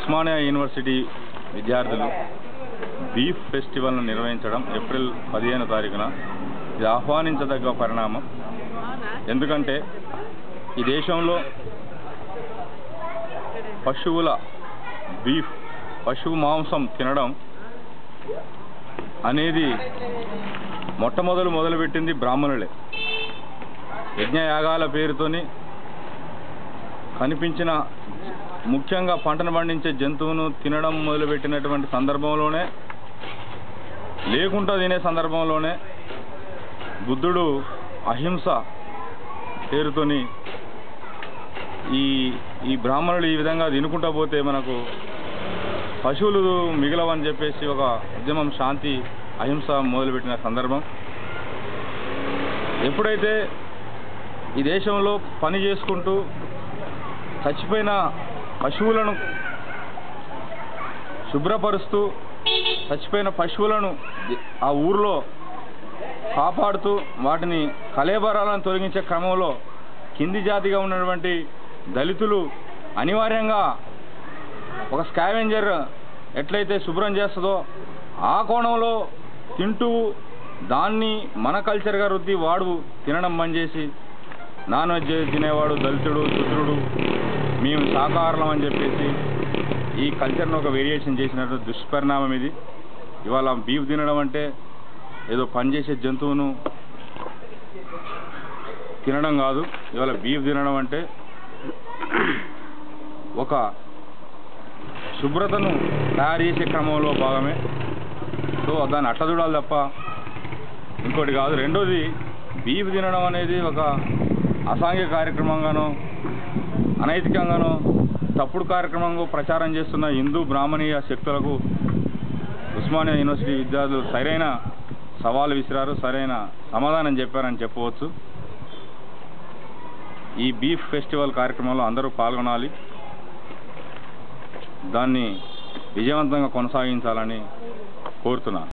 Osmania university విద్యార్థులు beef ఫెస్టివల్ను నిర్వహించడం ఏప్రిల్ పదిహేను తారీఖున ఇది ఆహ్వానించదగ్గ పరిణామం ఎందుకంటే ఈ దేశంలో పశువుల బీఫ్ పశువు మాంసం తినడం అనేది మొట్టమొదలు మొదలుపెట్టింది బ్రాహ్మణులే యజ్ఞయాగాల పేరుతోని కనిపించిన ముఖ్యంగా పంటను పండించే జంతువును తినడం మొదలుపెట్టినటువంటి సందర్భంలోనే లేకుండా తినే సందర్భంలోనే బుద్ధుడు అహింస పేరుతోని ఈ ఈ బ్రాహ్మణులు ఈ విధంగా తినుకుంటా పోతే మనకు పశువులు మిగలవని చెప్పేసి ఒక ఉద్యమం శాంతి అహింస మొదలుపెట్టిన సందర్భం ఎప్పుడైతే ఈ దేశంలో పని చేసుకుంటూ చచ్చిపోయిన పశువులను శుభ్రపరుస్తూ చచ్చిపోయిన పశువులను ది- ఆ ఊర్లో కాపాడుతూ వాటిని కలేబరాలను తొలగించే క్రమంలో కింది జాతిగా ఉన్నటువంటి దళితులు అనివార్యంగా ఒక స్కావెంజర్ ఎట్లయితే శుభ్రం చేస్తుందో ఆ కోణంలో తింటూ దాన్ని మన కల్చర్గా రుద్ది వాడు తినడం బంద్ చేసి నాన్ వెజ్ తినేవాడు దళితుడు శుద్రుడు మేము శాకాహారం అని చెప్పేసి ఈ కల్చర్ను ఒక వేరియేషన్ చేసినట్టు దుష్పరిణామం ఇది ఇవాళ బీఫ్ తినడం అంటే ఏదో పనిచేసే జంతువును తినడం కాదు ఇవాళ బీఫ్ తినడం అంటే ఒక శుభ్రతను తయారు చేసే క్రమంలో భాగమే సో దాన్ని అట్ట చూడాలి తప్ప ఇంకోటి కాదు రెండోది బీఫ్ తినడం అనేది ఒక అసాంఘిక కార్యక్రమంగానో అనైతికంగానో తప్పుడు కార్యక్రమంగా ప్రచారం చేస్తున్న హిందూ బ్రాహ్మణీయ శక్తులకు ఉస్మానియా యూనివర్సిటీ విద్యార్థులు సరైన సవాలు విసిరారు సరైన సమాధానం చెప్పారని చెప్పవచ్చు ఈ బీఫ్ ఫెస్టివల్ కార్యక్రమంలో అందరూ పాల్గొనాలి దాన్ని విజయవంతంగా కొనసాగించాలని కోరుతున్నాను